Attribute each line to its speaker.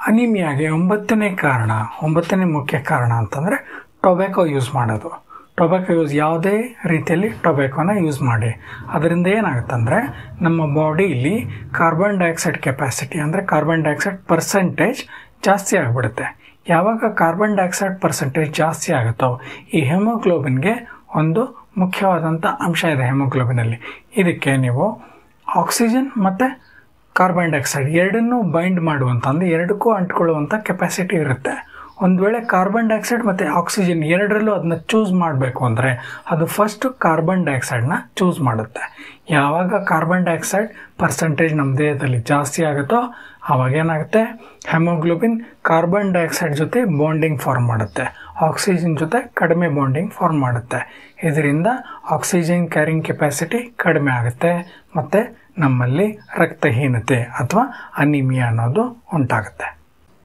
Speaker 1: ಅನಿಮಿಯಾಗೆ ಒಂಬತ್ತನೇ ಕಾರಣ ಒಂಬತ್ತನೇ ಮುಖ್ಯ ಕಾರಣ ಅಂತಂದರೆ ಟೊಬ್ಯಾಕೊ ಯೂಸ್ ಮಾಡೋದು ಟೊಬ್ಯಾಕೊ ಯೂಸ್ ಯಾವುದೇ ರೀತಿಯಲ್ಲಿ ಟೊಬ್ಯಾಕೊನ ಯೂಸ್ ಮಾಡಿ ಅದರಿಂದ ಏನಾಗುತ್ತಂದರೆ ನಮ್ಮ ಬಾಡಿಯಲ್ಲಿ ಕಾರ್ಬನ್ ಡೈಆಕ್ಸೈಡ್ ಕೆಪಾಸಿಟಿ ಅಂದರೆ ಕಾರ್ಬನ್ ಡೈಆಕ್ಸೈಡ್ ಪರ್ಸೆಂಟೇಜ್ ಜಾಸ್ತಿ ಆಗಿಬಿಡುತ್ತೆ ಯಾವಾಗ ಕಾರ್ಬನ್ ಡೈಆಕ್ಸೈಡ್ ಪರ್ಸೆಂಟೇಜ್ ಜಾಸ್ತಿ ಆಗುತ್ತೋ ಈ ಹೆಮೋಗ್ಲೋಬಿನ್ಗೆ ಒಂದು ಮುಖ್ಯವಾದಂಥ ಅಂಶ ಇದೆ ಹೆಮೋಗ್ಲೋಬಿನಲ್ಲಿ ಇದಕ್ಕೆ ನೀವು ಆಕ್ಸಿಜನ್ ಮತ್ತು ಕಾರ್ಬನ್ ಡೈಆಕ್ಸೈಡ್ ಎರಡನ್ನೂ ಬೈಂಡ್ ಮಾಡುವಂಥ ಅಂದರೆ ಎರಡಕ್ಕೂ ಅಂಟ್ಕೊಳ್ಳುವಂಥ ಕೆಪಾಸಿಟಿ ಇರುತ್ತೆ ಒಂದು ವೇಳೆ ಕಾರ್ಬನ್ ಡೈಆಕ್ಸೈಡ್ ಮತ್ತು ಆಕ್ಸಿಜನ್ ಎರಡರಲ್ಲೂ ಅದನ್ನ ಚೂಸ್ ಮಾಡಬೇಕು ಅಂದರೆ ಅದು ಫಸ್ಟ್ ಕಾರ್ಬನ್ ಡೈಆಕ್ಸೈಡ್ನ ಚೂಸ್ ಮಾಡುತ್ತೆ ಯಾವಾಗ ಕಾರ್ಬನ್ ಡೈಆಕ್ಸೈಡ್ ಪರ್ಸೆಂಟೇಜ್ ನಮ್ಮ ದೇಹದಲ್ಲಿ ಜಾಸ್ತಿ ಆಗುತ್ತೋ ಆವಾಗ ಏನಾಗುತ್ತೆ ಹೆಮೋಗ್ಲೋಬಿನ್ ಕಾರ್ಬನ್ ಡೈಆಕ್ಸೈಡ್ ಜೊತೆ ಬಾಂಡಿಂಗ್ ಫಾರ್ಮ್ ಮಾಡುತ್ತೆ ಆಕ್ಸಿಜನ್ ಜೊತೆ ಕಡಿಮೆ ಬಾಂಡಿಂಗ್ ಫಾರ್ಮ್ ಮಾಡುತ್ತೆ ಇದರಿಂದ ಆಕ್ಸಿಜನ್ ಕ್ಯಾರಿಂಗ್ ಕೆಪಾಸಿಟಿ ಕಡಿಮೆ ಆಗುತ್ತೆ ಮತ್ತು ನಮ್ಮಲ್ಲಿ ರಕ್ತಹೀನತೆ ಅಥವಾ ಅನಿಮಿಯಾ ಅನ್ನೋದು ಉಂಟಾಗುತ್ತೆ